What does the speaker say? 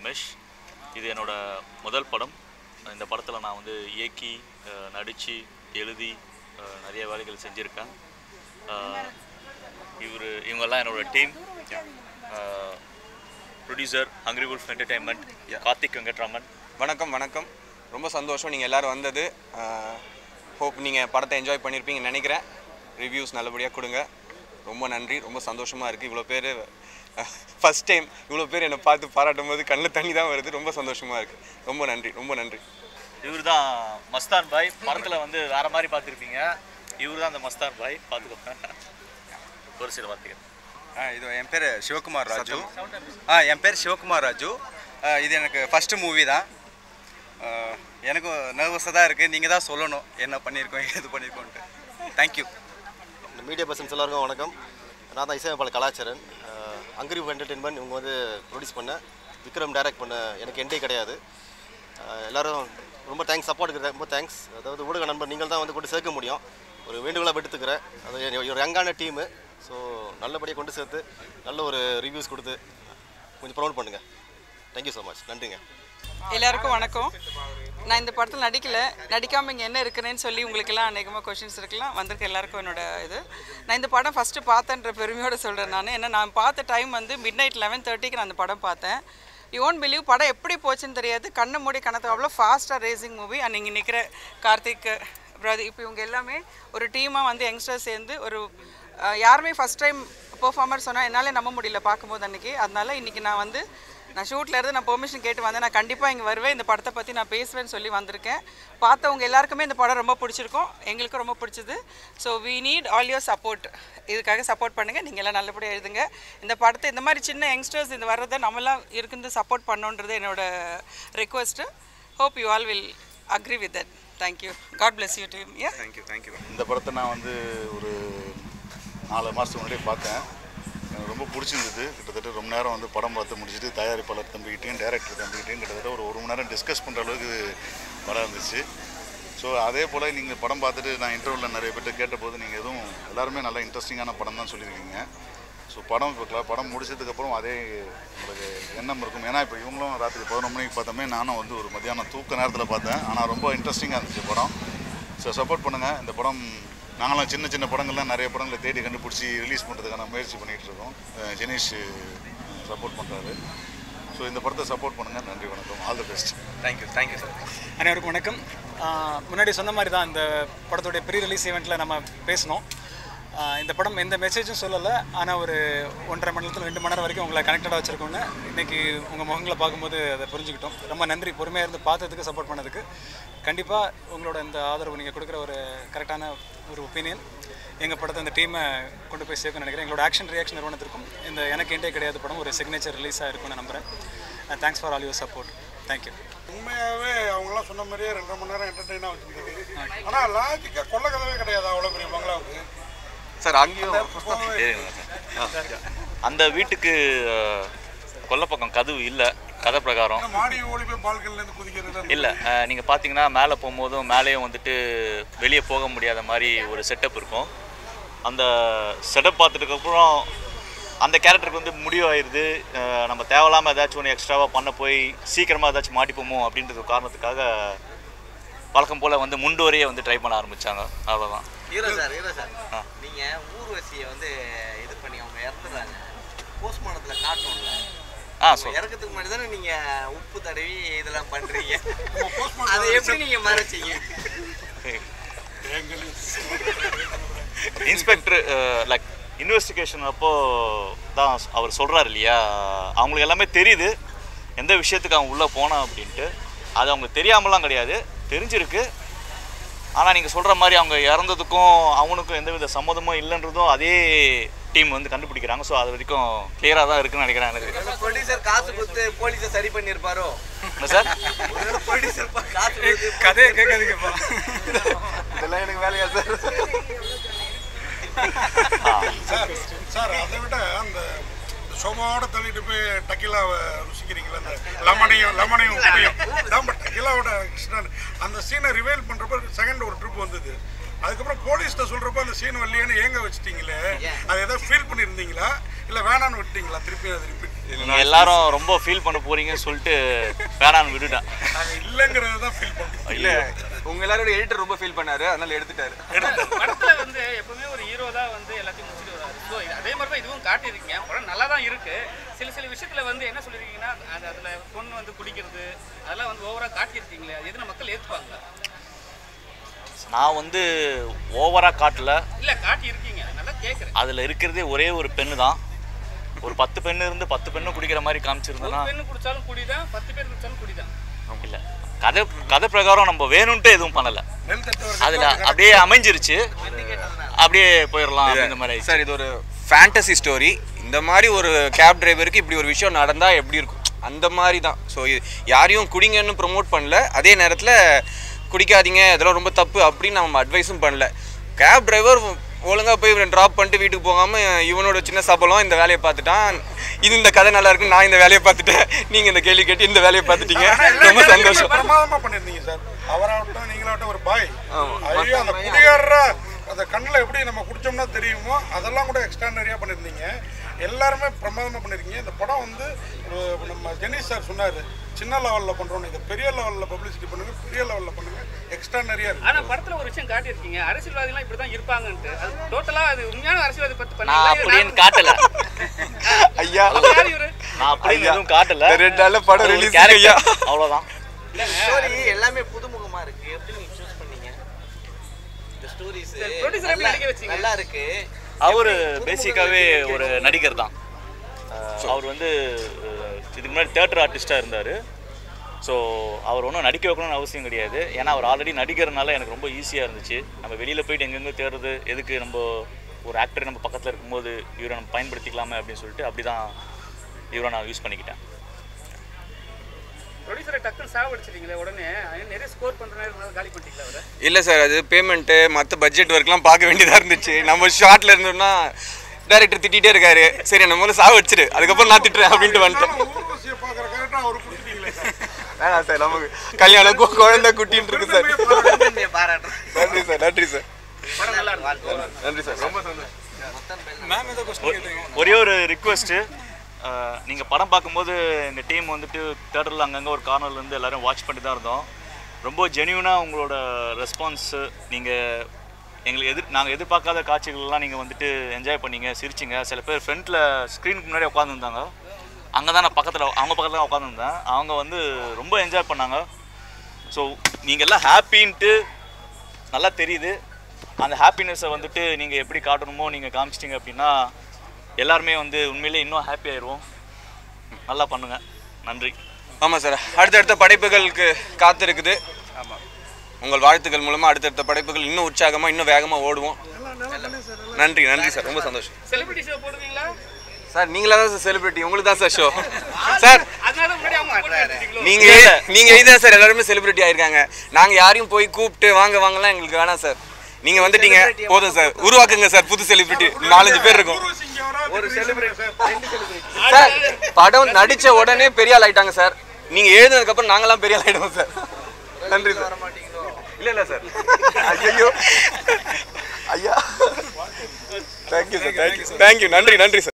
ரமேஷ் இது என்னோட முதல் படம் இந்த படத்தில் நான் வந்து இயக்கி நடித்து எழுதி அஹ், நிறைய வேலைகள் செஞ்சுருக்கேன் இவர் இவங்கெல்லாம் என்னோட team producer hungry wolf entertainment Karthik Venkatraman வணக்கம் வணக்கம் ரொம்ப சந்தோஷம் நீங்கள் எல்லோரும் வந்தது ஹோப் நீங்கள் படத்தை என்ஜாய் பண்ணியிருப்பீங்கன்னு நினைக்கிறேன் ரிவ்யூஸ் நல்லபடியாக கொடுங்க ரொம்ப நன்றி ரொம்ப சந்தோஷமாக இருக்குது இவ்வளோ பேர் ஃபஸ்ட் டைம் இவ்வளோ பேர் என்னை பார்த்து பாராட்டும் போது கண்ணில் தண்ணி தான் வருது ரொம்ப சந்தோஷமாக இருக்குது ரொம்ப நன்றி ரொம்ப நன்றி இவர் தான் மஸ்தான் பாய் படத்தில் வந்து வேற மாதிரி பார்த்துருப்பீங்க இவர் தான் அந்த மஸ்தான் பாய் பார்த்துக்கோங்க ஒரு சில வார்த்தைகள் ஆ இது என் பேர் சிவகுமார் ராஜு ஆ என் பேர் சிவகுமார் ராஜு ஆ, இது எனக்கு ஃபஸ்ட்டு மூவி தான் ஆ, எனக்கும் நர்வஸாக தான் இருக்குது நீங்கள் தான் சொல்லணும் என்ன பண்ணியிருக்கோம் எது பண்ணியிருக்கோன்ட்டு தேங்க்யூ இந்த மீடியா பர்சன்ஸ் எல்லாருக்கும் வணக்கம் நான் தான் இசையமைப்பாளர் கலாச்சாரன் அங்கிரி என்டர்டெயின்மெண்ட் இவங்க வந்து ப்ரொடியூஸ் பண்ண விக்ரம் டைரக்ட் பண்ண எனக்கு எண்டே கிடையாது அஹ் எல்லாரும் ரொம்ப தேங்க்ஸ் சப்போர்ட்டுக்கு ரொம்ப தேங்க்ஸ் அதாவது ஊடக நண்பர் நீங்கள் தான் வந்து கொண்டு சேர்க்க முடியும் ஒரு வேண்டுகோளாக எடுத்துக்கிறேன் அது என் ஒரு யங்கான டீமு ஸோ நல்லபடியாக கொண்டு சேர்த்து நல்ல ஒரு ரிவ்யூஸ் கொடுத்து கொஞ்சம் ப்ரௌட் பண்ணுங்கள் தேங்க்யூ ஸோ மச் நன்றிங்க எல்லாருக்கும் வணக்கம் நான் இந்த படத்தில் நடிக்கல நடிக்காமல் இங்கே என்ன இருக்கிறேன்னு சொல்லி உங்களுக்கெல்லாம் அநேகமாக கொஷின்ஸ் இருக்கலாம் வந்திருக்க எல்லாருக்கும் என்னோட இது நான் இந்த படம் ஃபஸ்ட்டு பார்த்தேன்ற பெருமையோட சொல்கிறேன் நான் ஏன்னா நான் பார்த்த டைம் வந்து மிட் நைட் லெவன் தேர்ட்டிக்கு நான் அந்த படம் பார்த்தேன் யூ ஓன் பிலீவ் படம் எப்படி போச்சுன்னு தெரியாது கண்ணு மூடி கணத்து அவ்வளோ ஃபாஸ்ட்டாக ரேசிங் மூவி அண்ட் இங்கே நிற்கிற கார்த்திக் பிரதர் இப்போ இவங்க எல்லாமே ஒரு டீமாக வந்து யங்ஸ்டர்ஸ் சேர்ந்து ஒரு அஹ், யாருமே ஃபஸ்ட் டைம் பெர்ஃபார்மர் சொன்னால் என்னால் நம்ப முடியல பார்க்கும்போது அன்றைக்கி அதனால இன்றைக்கி நான் வந்து நான் ஷூட்டில் இருந்து நான் பெர்மிஷன் கேட்டு வந்தேன் நான் கண்டிப்பாக இங்கே வருவேன் இந்த படத்தை பற்றி நான் பேசுவேன்னு சொல்லி வந்திருக்கேன் பார்த்தவங்க எல்லாருக்குமே இந்த படம் ரொம்ப பிடிச்சிருக்கும் எங்களுக்கும் ரொம்ப பிடிச்சது so we need all your support இதுக்காக சப்போர்ட் பண்ணுங்கள் நீங்கள் எல்லாம் நல்லபடியாக எழுதுங்க இந்த படத்தை இந்த மாதிரி சின்ன யங்ஸ்டர்ஸ் இந்த வர்றதை நம்மளாம் இருந்து சப்போர்ட் பண்ணோன்றது என்னோட request hope you all will agree with that thank you God bless you team yeah thank you thank you இந்த படத்தை நான் வந்து ஒரு நாலு மாதத்துக்கு முன்னாடியே பார்த்தேன் எனக்கு ரொம்ப பிடிச்சிருந்தது கிட்டத்தட்ட ரொம்ப நேரம் வந்து படம் பார்த்து முடிச்சுட்டு தயாரிப்பாளர் தம்பிக்கிட்டையும் டேரக்டர் தம்பிக்கிட்டையும் கிட்டத்தட்ட ஒரு ஒரு மணி நேரம் டிஸ்கஸ் பண்ணுற அளவுக்கு படம் இருந்துச்சு ஸோ அதே போல் நீங்கள் படம் பார்த்துட்டு நான் இன்டர்வியூவில் நிறைய பேர்ட்ட கேட்டபோது நீங்கள் எதுவும் எல்லாருமே நல்ல இன்ட்ரெஸ்டிங்கான படம் தான் சொல்லியிருக்கீங்க ஸோ படம் இப்போ cla- படம் முடிச்சதுக்கப்புறம் அதே உங்களுக்கு எண்ணம் இருக்கும் ஏன்னா இப்போ இவங்களும் ராத்திரி பதினொரு மணிக்கு பார்த்தோமே நானும் வந்து ஒரு மத்தியானம் தூக்க நேரத்தில் பார்த்தேன் ஆனால் ரொம்ப இன்ட்ரெஸ்டிங்காக இருந்துச்சு படம் ஸோ சப்போர்ட் பண்ணுங்கள் இந்த படம் நாங்களாம் சின்ன சின்ன படங்கள்லாம் நிறைய படங்களை தேடி கண்டுபிடிச்சி ரிலீஸ் பண்ணுறதுக்கான முயற்சி பண்ணிகிட்டு இருக்கோம் அஹ் ஜெனீஷ் சப்போர்ட் பண்ணுறாரு ஸோ இந்த படத்தை சப்போர்ட் பண்ணுங்கள் நன்றி வணக்கம் all the best thank you thank you sir அனைவருக்கும் வணக்கம் ஆஹ் முன்னாடி சொன்ன மாதிரி தான் இந்த படத்துடைய ப்ரீ ரிலீஸ் ஈவெண்ட்டில் நம்ம பேசினோம் ஆஹ் இந்த படம் எந்த மெசேஜும் சொல்லலை ஆனால் ஒரு ஒன்றரை மணி நேரத்தில் ரெண்டு மணி நேரம் வரைக்கும் உங்களை கனெக்டடாக வச்சுருக்கோன்னு இன்றைக்கி உங்கள் முகங்களை பார்க்கும்போது அதை புரிஞ்சுக்கிட்டோம் ரொம்ப நன்றி பொறுமையாக இருந்து பார்த்ததுக்கு சப்போர்ட் பண்ணதுக்கு கண்டிப்பாக உங்களோட இந்த ஆதரவு நீங்கள் கொடுக்குற ஒரு கரெக்டான ஒரு ஒப்பீனியன் எங்கள் படத்தை இந்த டீமை கொண்டு போய் சேர்க்கணும்னு நினைக்கிறேன் எங்களோட ஆக்ஷன் ரியாக்ஷன் நிறுவனத்திற்கும் இந்த எனக்கு இண்டே கிடையாது படம் ஒரு சிக்னேச்சர் ரிலீஸாக இருக்கும்னு நம்புகிறேன் thanks for all your support thank you உண்மையாகவே அவங்களாம் சொன்ன மாதிரியே ரெண்டரை மணி நேரம் என்டர்டெயினாக வச்சுருந்தது ஆனால் லாஜிக்காக கொள்ள கதவே கிடையாது அவ்வளோ பெரிய பங்களாவுக்கு சார் அங்கேயும் அந்த வீட்டுக்கு அஹ், கொல்லப்பக்கம் கதவு இல்லை கதை பிரகாரம் மாடி ஓடி போய் பால்கனிலேருந்து குதிக்கிறது இல்லை நீங்கள் பார்த்தீங்கன்னா மேலே போகும்போதும் மேலேயும் வந்துட்டு வெளியே போக முடியாத மாதிரி ஒரு செட்டப் இருக்கும் அந்த செட்டப் பார்த்துட்டுக்கப்புறம் அந்த கேரக்டருக்கு வந்து முடிவாயிருது அஹ் நம்ம தேவையில்லாமல் ஏதாச்சும் ஒன்று எக்ஸ்ட்ராவாக பண்ண போய் சீக்கிரமாக ஏதாச்சும் மாட்டிப்போமோ அப்படின்றது காரணத்துக்காக வழக்கம் போல் வந்து முண்டு வரையே வந்து ட்ரை பண்ண ஆரம்பித்தாங்க அவ்வளோதான் ஹீரோ சார் ஹீரோ சார் ஆ. நீங்க ஊர்வசியை வந்து இது பண்ணி அவங்க இறந்துடுறாங்க போஸ்ட்மார்ட்டத்துல காட்டணும்ல ஆ அவங்க சொல் இறக்கறதுக்கு முன்னாடி தானே நீங்க உப்பு தடவி இதெல்லாம் பண்றீங்க அதை எப்படி நீங்க மறைச்சீங்க இன்ஸ்பெக்டர் லைக் இன்வெஸ்டிகேஷன் அப்போ தான் அவர் சொல்கிறார் இல்லையா அவங்களுக்கு எல்லாமே தெரியுது எந்த விஷயத்துக்கு அவங்க உள்ளே போனான் அப்படின்ட்டு அது அவங்க தெரியாமலாம் கிடையாது தெரிஞ்சிருக்கு ஆனால் நீங்கள் சொல்கிற மாதிரி அவங்க இறந்ததுக்கும் அவனுக்கும் எந்தவித சம்மதமும் இல்லைன்றதும் அதே டீம் வந்து கண்டுபிடிக்கிறாங்க ஸோ அது வரைக்கும் கிளியராக தான் இருக்குன்னு நினைக்கிறேன் எனக்கு ப்ரொடியூசர் காசு கொடுத்து போலீஸை சரி பண்ணியிருப்பாரோ என்ன சார் ஒருவேளை ப்ரொடியூசர் காசு கொடுத்து கதையை கேட்காதீங்கப்பா இதெல்லாம் எனக்கு வேலையா சார் சார் சார் அதை விட அந்த சோமாவோட தள்ளிட்டு போய் டக்கிலாவை ருசிக்கிறீங்களா அந்த லெமனையும் லெமனையும் உப்பையும் நம்ம டக்கிலாவோட கிருஷ்ணன் அந்த சீனை ரிவைல் பண்ணுறப்ப செகண்ட் ஒரு ட்ரிப் வந்தது அதுக்கப்புறம் போலீஸ்கிட்ட சொல்கிறப்ப அந்த சீன் வரலையேன்னு ஏங்க வச்சிட்டீங்களே அதை ஏதாவது ஃபீல் பண்ணியிருந்தீங்களா இல்லை வேணான்னு விட்டீங்களா திருப்பி அது ரிப்பீட் நீங்கள் எல்லாரும் ரொம்ப ஃபீல் பண்ண போறீங்கன்னு சொல்லிட்டு வேணான்னு விட்டுட்டேன் நாங்கள் இல்லைங்கிறத தான் ஃபீல் பண்ணுறோம் இல்ல உங்க எல்லாரோட எடிட்டர் ரொம்ப ஃபீல் பண்ணாரு அதனால எடுத்துட்டாரு படத்துல வந்து எப்பவுமே ஒரு ஹீரோ தான் வந்து எல்லாத்தையும் முடிச்சுட்டு வராரு ஸோ அதே மாதிரி தான் இதுவும் காட்டியிருக்கீங்க படம் நல்லா தான் இருக்கு சில சில விஷயத்துல வந்து என்ன சொல்லியிருக்கீங்கன்னா அது அதுல பொண்ணு வந்து குடிக்கிறது அதெல்லாம் வந்து ஓவரா காட்டியிருக்கீங்களே அது எதுனா மக்கள் ஏத்துப்பாங்க நான் வந்து ஓவராக காட்டல இல்ல காட்டியிருக்கீங்க நல்லா கேட்குறேன் அதில் இருக்கிறதே ஒரே ஒரு பெண்ணு தான் ஒரு பத்து பெண்ணு இருந்து பத்து பெண்ணு குடிக்கிற மாதிரி ஒரு காமிச்சிருந்தேன்னா பெண்ணு குடிச்சாலும் குடிதான் பத்து பேர் குடிச்சாலும் குடிதான் இல்லை கதை கதை பிரகாரம் நம்ம வேணும்ன்ட்டு எதுவும் பண்ணலை நெல் தட்டுவர் அதில் அப்படியே அமைஞ்சிருச்சு அப்படியே போயிடலாம் அப்படின்ற மாதிரி ஆயிடுச்சு. சார் இது ஒரு ஃபேண்டசி ஸ்டோரி இந்த மாதிரி ஒரு கேப் டிரைவருக்கு இப்படி ஒரு விஷயம் நடந்தால் எப்படி இருக்கும் அந்த மாதிரி தான் ஸோ யாரையும் குடிங்கன்னு ப்ரோமோட் பண்ணல அதே நேரத்தில் குடிக்காதீங்க இதெல்லாம் ரொம்ப தப்பு அப்படின்னு நம்ம அட்வைஸும் பண்ணல கேப் டிரைவர் ஒழுங்காக போய் ட்ராப் பண்ணிட்டு வீட்டுக்கு போகாமல் இவனோட சின்ன சபலம் இந்த வேலையை பார்த்துட்டான் இது இந்த கதை நல்லா இருக்கு நான் இந்த வேலையை பார்த்துட்டேன் நீங்கள் இந்த கேள்வி கேட்டு இந்த வேலையை பார்த்துட்டீங்க ரொம்ப சந்தோஷம் பிரமாதமா பண்ணிருந்தீங்க சார் அவராகட்டும் நீங்களாகட்டும் ஒரு பாய் ஐயோ அந்த குடிகாரர அந்த கண்ணில் எப்படி நம்ம குடிச்சோம்னா தெரியுமோ அதெல்லாம் கூட எக்ஸ்ட்ரானரியாக பண்ணியிருந்தீங்க எல்லாருமே பிரமாதமாக பண்ணியிருக்கீங்க இந்த படம் வந்து ஒரு நம்ம ஜெனிஸ் சார் சொன்னார் சின்ன லெவலில் பண்ணுறோம் இதை பெரிய லெவலில் பப்ளிசிட்டி பண்ணுங்க பெரிய லெவலில் பண்ணுங்க எக்ஸ்ட்ரானரியாக இருக்கு ஆனா படத்துல ஒரு விஷயம் காட்டியிருக்கீங்க அரசியல்வாதிகள் இப்படி தான் இருப்பாங்கன்ட்டு அது டோட்டலா அது உண்மையான அரசியல்வாதி பத்தி நான் அப்படின்னு காட்டல ஐயா யார் இவரு நான் அப்படின்னு எதுவும் காட்டல ரெண்டு நாள்ல படம் ஒரு release character. ஐயா. அவ்வளவுதான் ஸ்டோரி எல்லாமே புதுமுகமா இருக்கு எப்படி நீங்க சூஸ் பண்ணீங்க இந்த ஸ்டோரிஸ் producer எப்படி நடிக்க வச்சீங்க? நல்லா இருக்கு அவரு பேசிக்காவே ஒரு நடிகர் தான் அஹ் அவர் வந்து அஹ், இதுக்கு முன்னாடி தேட்டர் ஆர்டிஸ்டாக இருந்தார் ஸோ அவர் ஒன்றும் நடிக்க வைக்கணும்னு அவசியம் கிடையாது ஏன்னா அவர் ஆல்ரெடி நடிக்கிறதுனால எனக்கு ரொம்ப ஈஸியாக இருந்துச்சு நம்ம வெளியில் போயிட்டு எங்கெங்கே தேடுறது எதுக்கு நம்ம ஒரு ஆக்டர் நம்ம பக்கத்தில் இருக்கும்போது இவரை நம்ம பயன்படுத்திக்கலாமே அப்படின்னு சொல்லிட்டு அப்படி தான் இவரை நான் யூஸ் பண்ணிக்கிட்டேன் ப்ரொடியூசரை டக்குன்னு சாவடிச்சிட்டீங்களே உடனே அவன் நிறைய ஸ்கோர் பண்ற நேரம் காலி பண்ணிட்டீங்களா அவரை இல்லை சார் அது பேமெண்ட்டு மற்ற பட்ஜெட் ஒர்க்லாம் பார்க்க வேண்டியதாக இருந்துச்சு நம்ம ஷார்ட்ல இருந்தோம்னா டைரக்டர் திட்டிகிட்டே இருக்காரு சரி நம்ம முதல்ல சாவ வச்சிரு அதுக்கப்புறம் நான் திட்டுறேன் அப்படின்ட்டு வந்துட்டேன் ஊர்வசியை பார்க்குற கரெக்டாக அவர் கொடுத்துட்டீங்களே சார் வேணாம் சார் நமக்கு கல்யாணம் கு- குழந்தை குட்டின்னு இருக்கு சார் பாராட்டுறேன் நன்றி சார் நன்றி சார் படம் நல்லா இருக்கும் நன்றி சார் ரொம்ப சந்தோஷம் மேம் ஏதோ கொஸ்டின் கேட்டீங்க ஒரே ஒரு ரிக்வெஸ்ட்டு நீங்கள் படம் பார்க்கும்போது எங்கள் டீம் வந்துட்டு தேட்டரில் அங்கங்கே ஒரு கார்னர்லேருந்து எல்லாரும் வாட்ச் பண்ணி தான் இருந்தோம் ரொம்ப ஜென்யூனாக உங்களோட ரெஸ்பான்ஸு நீங்கள் எங்களுக்கு எதிர் நாங்கள் எதிர்பார்க்காத காட்சிகள்லாம் நீங்கள் வந்துட்டு என்ஜாய் பண்ணீங்க சிரிச்சிங்க சில பேர் ஃப்ரண்ட்டில் ஸ்க்ரீனுக்கு முன்னாடி உட்காந்துருந்தாங்க அங்கே தான் நான் பக்கத்தில் அவங்க பக்கத்தில் தான் உட்காந்துருந்தேன் அவங்க வந்து ரொம்ப என்ஜாய் பண்ணாங்க ஸோ நீங்கள் எல்லாம் ஹாப்பின்ட்டு நல்லா தெரியுது அந்த ஹாப்பினஸை வந்துட்டு நீங்கள் எப்படி காட்டணுமோ நீங்கள் காமிச்சிட்டிங்க அப்படின்னா எல்லாருமே வந்து உண்மையிலே இன்னும் ஹாப்பி ஆயிடுவோம் நல்லா பண்ணுங்க நன்றி ஆமாம் சார் அடுத்தடுத்த படைப்புகளுக்கு காத்திருக்குது ஆமாம் உங்கள் வாழ்த்துக்கள் மூலமாக அடுத்தடுத்த படைப்புகள் இன்னும் உற்சாகமாக இன்னும் வேகமாக ஓடுவோம் நன்றி நன்றி சார் ரொம்ப சந்தோஷம் செலிபிரிட்டி ஷோ போடுவீங்களா சார் நீங்களா தான் சார் செலிபிரிட்டி உங்களுக்கு தான் சார் ஷோ சார் அதனால முன்னாடி அவங்க போட்டு எடுத்துட்டீங்களோ? நீங்க எழு- நீங்க எழுதா சார் எல்லாருமே செலிபிரிட்டி ஆயிருக்காங்க நாங்க யாரையும் போய் கூப்பிட்டு வாங்க வாங்கலாம் எங்களுக்கு வேணாம் சார் நீங்க வந்துட்டீங்க போதும் சார் உருவாக்குங்க சார் புது செலிபிரிட்டி நாலஞ்சு பேர் இருக்கும் ஊர்வசி இங்கே வரா ஒரு சார் படம் நடிச்ச உடனே பெரிய ஆள் ஆயிட்டாங்க சார் நீங்க எழுதுனதுக்கு அப்புறம் நாங்கெல்லாம் பெரிய ஆள் ஆயிடுவோம் சார் நன்றி சார் இல்ல இல்ல சார் ஐயோ ஐயா தேங்க்யூ சார் தேங்க்யூ தேங்க்யூ நன்றி நன்றி சார்